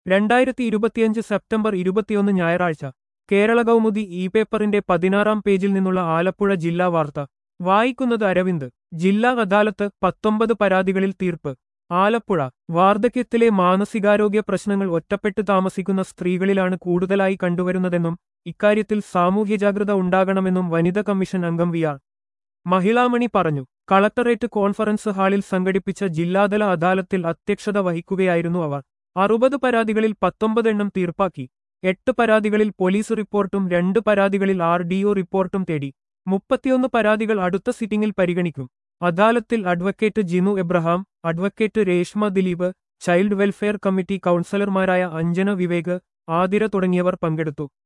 രണ്ടായിരത്തി ഇരുപത്തിയഞ്ച് സെപ്റ്റംബർ ഇരുപത്തിയൊന്ന് ഞായറാഴ്ച കേരള കൗമുദി ഇ പേപ്പറിന്റെ പതിനാറാം പേജിൽ നിന്നുള്ള ആലപ്പുഴ ജില്ലാ വാർത്ത വായിക്കുന്നത് അരവിന്ദ് ജില്ലാ അദാലത്ത് പത്തൊമ്പത് പരാതികളിൽ തീർപ്പ് ആലപ്പുഴ വാർദ്ധക്യത്തിലെ മാനസികാരോഗ്യ പ്രശ്നങ്ങൾ ഒറ്റപ്പെട്ട് താമസിക്കുന്ന സ്ത്രീകളിലാണ് കൂടുതലായി കണ്ടുവരുന്നതെന്നും ഇക്കാര്യത്തിൽ സാമൂഹ്യ ജാഗ്രത ഉണ്ടാകണമെന്നും വനിതാ കമ്മീഷൻ അംഗം വി ആർ മഹിളാമണി പറഞ്ഞു കളക്ടറേറ്റ് കോൺഫറൻസ് ഹാളിൽ സംഘടിപ്പിച്ച ജില്ലാതല അദാലത്തിൽ അധ്യക്ഷത വഹിക്കുകയായിരുന്നു അവർ അറുപത് പരാതികളിൽ പത്തൊമ്പത് എണ്ണം തീർപ്പാക്കി എട്ട് പരാതികളിൽ പോലീസ് റിപ്പോർട്ടും രണ്ട് പരാതികളിൽ ആർ ഡി ഒ റിപ്പോർട്ടും തേടി മുപ്പത്തിയൊന്ന് പരാതികൾ അടുത്ത സിറ്റിംഗിൽ പരിഗണിക്കും അദാലത്തിൽ advocate Jinu Abraham advocate Reshma Dileep child welfare committee കൗൺസിലർമാരായ അഞ്ജന വിവേക് ആതിര തുടങ്ങിയവർ പങ്കെടുത്തു